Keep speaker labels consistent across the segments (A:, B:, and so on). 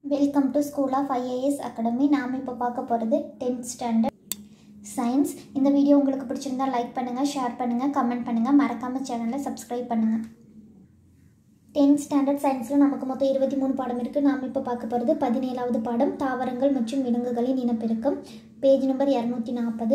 A: welcome to school of IAS academy நாம் இப்போ பார்க்க போகிறது டென்த் ஸ்டாண்டர்ட் சயின்ஸ் இந்த வீடியோ உங்களுக்கு பிடிச்சிருந்தா லைக் பண்ணுங்கள் ஷேர் பண்ணுங்கள் கமெண்ட் பண்ணுங்கள் மறக்காமல் சேனலை சப்ஸ்கிரைப் பண்ணுங்கள் டென்த் ஸ்டாண்டர்ட் சயின்ஸில் நமக்கு மொத்தம் இருபத்தி மூணு பாடம் இருக்குது நாம் இப்போ பார்க்க போகிறது பதினேழாவது பாடம் தாவரங்கள் மற்றும் விலங்குகளின் இனப்பெருக்கம் பேஜ் நம்பர் இரநூத்தி நாற்பது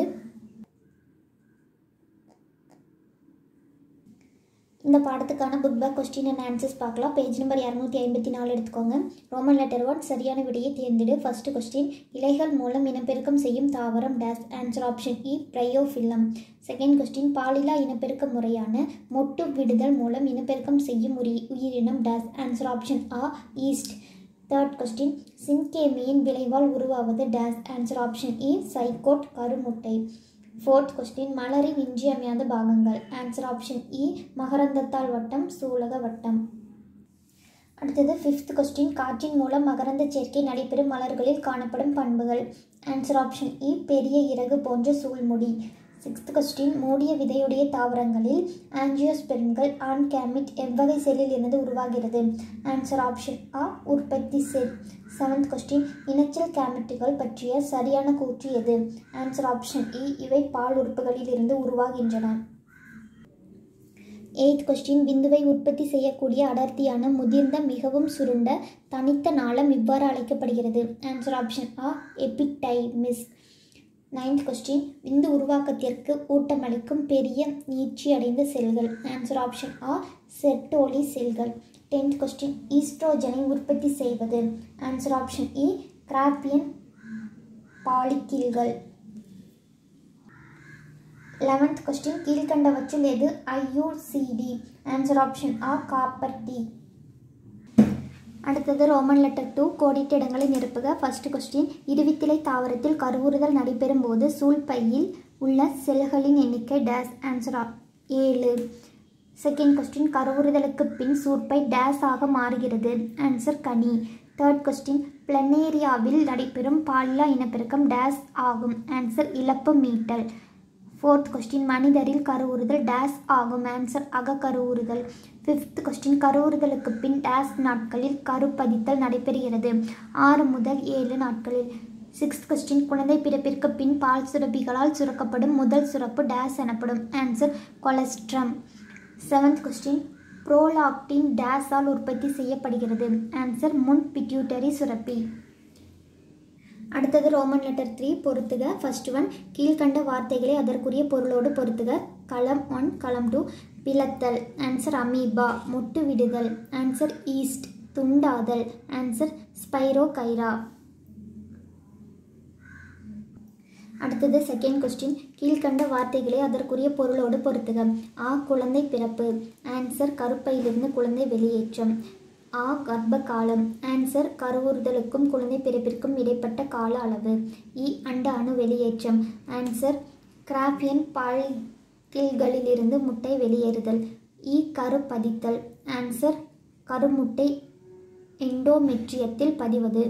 A: இந்த பாடத்துக்கான book back question and answers பார்க்கலாம் பேஜ் நம்பர் இரநூத்தி ஐம்பத்தி நாலு எடுத்துக்கோங்க ரோமன் லெட்டர் ஒன் சரியான விடையை தேர்ந்தெடு ஃபர்ஸ்ட் கொஸ்டின் இலைகள் மூலம் இனப்பெருக்கம் செய்யும் தாவரம் டேஸ் ஆன்சர் ஆப்ஷன் இ ப்ரையோஃபில்லம் செகண்ட் கொஸ்டின் பாலிலா இனப்பெருக்க முறையான மொட்டு விடுதல் மூலம் இனப்பெருக்கம் செய்யும் உரி உயிரினம் டேஸ் ஆன்சர் ஆப்ஷன் ஆ ஈஸ்ட் தேர்ட் கொஸ்டின் சின்கேமியின் விளைவால் உருவாவது டேஸ் ஆன்சர் ஆப்ஷன் இ சைகோட் கருமுட்டை ஃபோர்த் கொஸ்டின் மலரின் இன்றியமையாத பாகங்கள் ஆன்சர் ஆப்ஷன் இ மகரந்தத்தால் வட்டம் சூலக வட்டம் அடுத்தது ஃபிஃப்த் கொஸ்டின் காற்றின் மூலம் மகரந்த சேர்க்கை நடைபெறும் மலர்களில் காணப்படும் பண்புகள் ஆன்சர் ஆப்ஷன் இ பெரிய இறகு போன்ற சூழ்முடி சிக்ஸ்த் கொஸ்டின் மூடிய விதையுடைய தாவரங்களில் ஆன்ஜியோஸ்பெர்ம்கள் ஆன் கேமிட் எவ்வகை செல்லில் இருந்து உருவாகிறது ஆன்சர் ஆப்ஷன் ஆ உற்பத்தி செல் செவன்த் கொஸ்டின் இனச்சல் கேமிட்டுகள் பற்றிய சரியான கூற்று எது ஆன்சர் ஆப்ஷன் இ இவை பால் உறுப்புகளில் இருந்து உருவாகின்றன எய்த் கொஸ்டின் விந்துவை உற்பத்தி செய்யக்கூடிய அடர்த்தியான முதிர்ந்த மிகவும் சுருண்ட தனித்த நாளம் இவ்வாறு அழைக்கப்படுகிறது ஆன்சர் ஆப்ஷன் ஆ எபிடைமிஸ் நைன்த் கொஸ்டின் விந்து உருவாக்கத்திற்கு ஊட்டமளிக்கும் பெரிய நீட்சி அடைந்த செல்கள் ஆன்சர் ஆப்ஷன் ஆ செர்டோலி செல்கள் டென்த் கொஸ்டின் ஈஸ்ட்ரோஜனை உற்பத்தி செய்வது ஆன்சர் ஆப்ஷன் இ கிராப்பியன் பாலிக்கில்கள் லெவன்த் கொஸ்டின் கீழ்கண்டவற்றில் எது ஐயூசிடி ஆன்சர் ஆப்ஷன் ஆ காப்பர் டி அடுத்தது ரோமன் லெட்டர் டூ கோடிட்ட இடங்களை நிரப்புக ஃபர்ஸ்ட் கொஸ்டின் இருவித்திலை தாவரத்தில் கருவுறுதல் நடைபெறும் போது சூழ்பையில் உள்ள செல்களின் எண்ணிக்கை டேஸ் ஆன்சர் ஏழு செகண்ட் கொஸ்டின் கருவுறுதலுக்கு பின் சூர்பை டேஸ் ஆக மாறுகிறது ஆன்சர் கனி தேர்ட் கொஸ்டின் பிளனேரியாவில் நடைபெறும் பாலிலா இனப்பெருக்கம் டேஸ் ஆகும் ஆன்சர் இழப்பு மீட்டல் ஃபோர்த் கொஸ்டின் மனிதரில் கருவுறுதல் டேஸ் ஆகும் ஆன்சர் அக கருவுறுதல் ஃபிஃப்த் கொஸ்டின் கருவுறுதலுக்கு பின் டேஸ் நாட்களில் கருப்பதித்தல் நடைபெறுகிறது ஆறு முதல் ஏழு நாட்களில் சிக்ஸ்த் கொஸ்டின் குழந்தை பிறப்பிற்கு பின் பால் சுரப்பிகளால் சுரக்கப்படும் முதல் சுரப்பு டேஸ் எனப்படும் answer colostrum seventh question prolactin டேஸால் உற்பத்தி செய்யப்படுகிறது ஆன்சர் முன் பிட்யூட்டரி சுரப்பி அடுத்தது ரோமன் லெட்டர் த்ரீ பொறுத்துக ஃபர்ஸ்ட் ஒன் கீழ்கண்ட வார்த்தைகளை அதற்குரிய பொருளோடு பொறுத்துக களம் ஒன் களம் டூ பிளத்தல் ஆன்சர் அமீபா முட்டு விடுதல் ஆன்சர் ஈஸ்ட் துண்டாதல் ஆன்சர் ஸ்பைரோ கைரா அடுத்தது செகண்ட் கொஸ்டின் கீழ்கண்ட வார்த்தைகளை அதற்குரிய பொருளோடு பொறுத்துக ஆ குழந்தை பிறப்பு ஆன்சர் கருப்பையிலிருந்து குழந்தை வெளியேற்றம் ஆ கர்ப்ப காலம் ஆன்சர் கருவுறுதலுக்கும் குழந்தை பிறப்பிற்கும் இடைப்பட்ட கால அளவு இ அண்ட அணு வெளியேற்றம் ஆன்சர் கிராஃபியன் பால்கில்களிலிருந்து முட்டை வெளியேறுதல் இ கரு பதித்தல் ஆன்சர் கருமுட்டை எண்டோமெட்ரியத்தில் பதிவது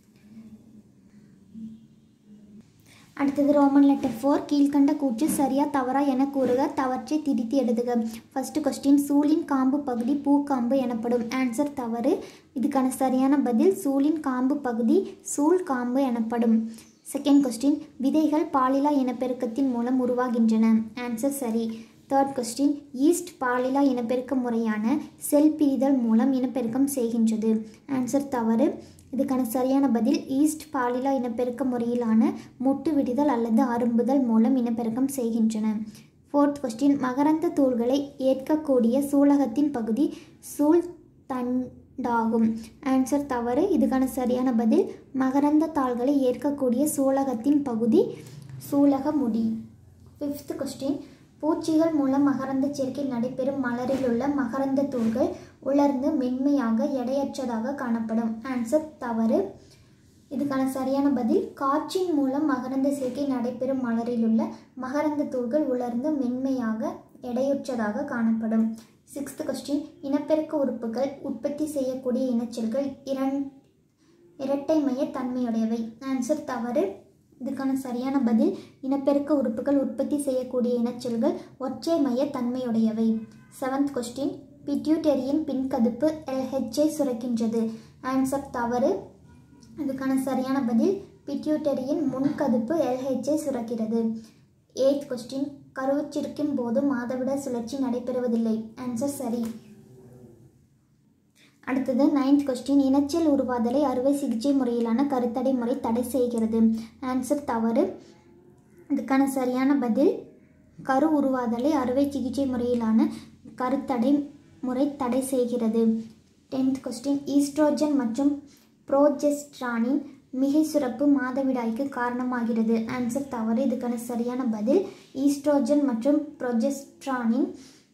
A: அடுத்தது ரோமன் லெட்டர் ஃபோர் கீழ்கண்ட கூற்று சரியா தவறா என கூறுக தவற்றை திரித்து எழுதுக ஃபர்ஸ்ட் கொஸ்டின் சூழின் காம்பு பகுதி பூக்காம்பு எனப்படும் ஆன்சர் தவறு இதுக்கான சரியான பதில் சூழின் காம்பு பகுதி சூழ் காம்பு எனப்படும் செகண்ட் கொஸ்டின் விதைகள் பாலிலா இனப்பெருக்கத்தின் மூலம் உருவாகின்றன ஆன்சர் சரி தேர்ட் கொஸ்டின் ஈஸ்ட் பாலிலா இனப்பெருக்க முறையான செல் பிரிதல் மூலம் இனப்பெருக்கம் செய்கின்றது ஆன்சர் தவறு இதுக்கான சரியான பதில் ஈஸ்ட் பாலிலா இனப்பெருக்க முறையிலான மொட்டு விடுதல் அல்லது அரும்புதல் மூலம் இனப்பெருக்கம் செய்கின்றன ஃபோர்த் கொஸ்டின் மகரந்த தூள்களை ஏற்கக்கூடிய சூலகத்தின் பகுதி சூழ் தண்டாகும் ஆன்சர் தவறு இதுக்கான சரியான பதில் மகரந்த தாள்களை ஏற்கக்கூடிய சூலகத்தின் பகுதி சூலக முடி ஃபிஃப்த் கொஸ்டின் பூச்சிகள் மூலம் மகரந்த சேர்க்கை நடைபெறும் மலரில் உள்ள மகரந்த தூள்கள் உலர்ந்து மென்மையாக எடையற்றதாக காணப்படும் ஆன்சர் தவறு இதுக்கான சரியான பதில் காற்றின் மூலம் மகரந்த சேர்க்கை நடைபெறும் மலரில் உள்ள மகரந்த தூள்கள் உலர்ந்து மென்மையாக எடையுற்றதாக காணப்படும் சிக்ஸ்த் கொஸ்டின் இனப்பெருக்க உறுப்புகள் உற்பத்தி செய்யக்கூடிய இனச்செல்கள் இரண் இரட்டை மைய தன்மையுடையவை ஆன்சர் தவறு இதுக்கான சரியான பதில் இனப்பெருக்க உறுப்புகள் உற்பத்தி செய்யக்கூடிய இனச்செல்கள் ஒற்றை மைய தன்மையுடையவை செவன்த் கொஸ்டின் பிட்யூட்டரியின் பின்கதுப்பு எல்ஹெச்ஐ சுரக்கின்றது ஆன்சர் தவறு இதுக்கான சரியான பதில் பிட்யூட்டரியின் முன்கதுப்பு எல்ஹெச்ஐ சுரக்கிறது எய்த் கொஸ்டின் கருவுச்சிருக்கும் போது மாதவிட சுழற்சி நடைபெறுவதில்லை ஆன்சர் சரி அடுத்தது நைன்த் கொஸ்டின் இனச்சல் உருவாதலை அறுவை சிகிச்சை முறையிலான கருத்தடை முறை தடை செய்கிறது ஆன்சர் தவறு இதுக்கான சரியான பதில் கரு உருவாதலை அறுவை சிகிச்சை முறையிலான கருத்தடை முறை தடை செய்கிறது டென்த் கொஸ்டின் ஈஸ்ட்ரோஜன் மற்றும் புரோஜெஸ்ட்ரானின் மிகை சுரப்பு மாதவிடாய்க்கு காரணமாகிறது ஆன்சர் தவறு இதுக்கான சரியான பதில் ஈஸ்ட்ரோஜன் மற்றும் ப்ரொஜெஸ்ட்ரானின்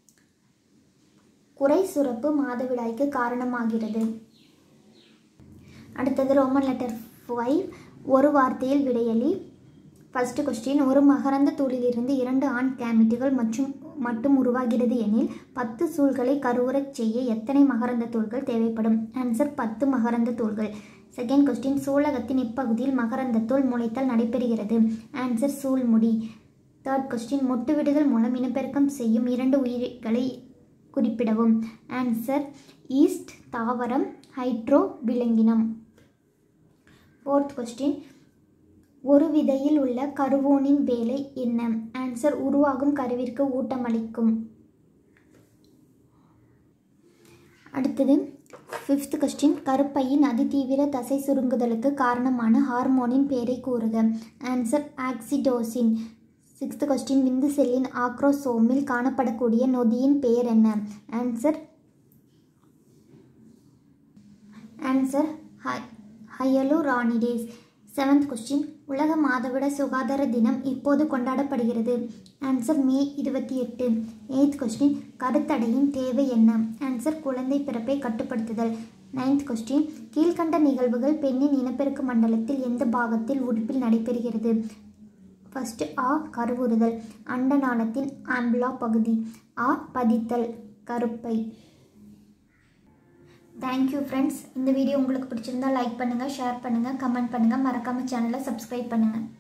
A: குறை சுரப்பு மாதவிடாய்க்கு காரணமாகிறது அடுத்தது ரோமன் லெட்டர் ஃபைவ் ஒரு வார்த்தையில் விடையளி ஃபர்ஸ்ட் கொஸ்டின் ஒரு மகரந்த தூளிலிருந்து இரண்டு ஆண் கேமிட்டுகள் மற்றும் மட்டும் உருவாகிறது எனில் பத்து சூழ்களை கருவுறச் செய்ய எத்தனை மகரந்த தூள்கள் தேவைப்படும் ஆன்சர் பத்து மகரந்த தூள்கள் செகண்ட் கொஸ்டின் சூலகத்தின் இப்பகுதியில் மகரந்த தூள் முளைத்தல் நடைபெறுகிறது ஆன்சர் சூழ்முடி தேர்ட் கொஸ்டின் மொட்டு விடுதல் மூலம் இனப்பெருக்கம் செய்யும் இரண்டு உயிர்களை குறிப்பிடவும் ஆன்சர் ஈஸ்ட் தாவரம் ஹைட்ரோ விலங்கினம் ஃபோர்த் கொஸ்டின் ஒரு விதையில் உள்ள கருவோனின் வேலை என்ன ஆன்சர் உருவாகும் கருவிற்கு ஊட்டமளிக்கும் அடுத்தது ஃபிஃப்த் கொஸ்டின் கருப்பையின் அதிதீவிர தசை சுருங்குதலுக்கு காரணமான ஹார்மோனின் பெயரை கூறுக ஆன்சர் ஆக்சிடோசின் சிக்ஸ்த் கொஸ்டின் விந்து செல்லின் ஆக்ரோசோமில் காணப்படக்கூடிய நொதியின் பெயர் என்ன ஆன்சர் ஆன்சர் ஹை ஹயலுரானிடேஸ் செவன்த் கொஸ்டின் உலக மாதவிட சுகாதார தினம் இப்போது கொண்டாடப்படுகிறது ஆன்சர் மே இருபத்தி எட்டு எய்த் கொஸ்டின் கருத்தடையின் தேவை என்ன ஆன்சர் குழந்தை பிறப்பை கட்டுப்படுத்துதல் நைன்த் கொஸ்டின் கீழ்கண்ட நிகழ்வுகள் பெண்ணின் இனப்பெருக்க மண்டலத்தில் எந்த பாகத்தில் உறுப்பில் நடைபெறுகிறது ஃபஸ்ட்டு ஆ கருவுறுதல் அண்டநாளத்தின் ஆம்புலா பகுதி ஆ பதித்தல் கருப்பை தேங்க்யூ ஃப்ரெண்ட்ஸ் இந்த வீடியோ உங்களுக்கு பிடிச்சிருந்தா லைக் பண்ணுங்கள் ஷேர் பண்ணுங்கள் கமெண்ட் பண்ணுங்கள் மறக்காமல் சேனலை சப்ஸ்கிரைப் பண்ணுங்கள்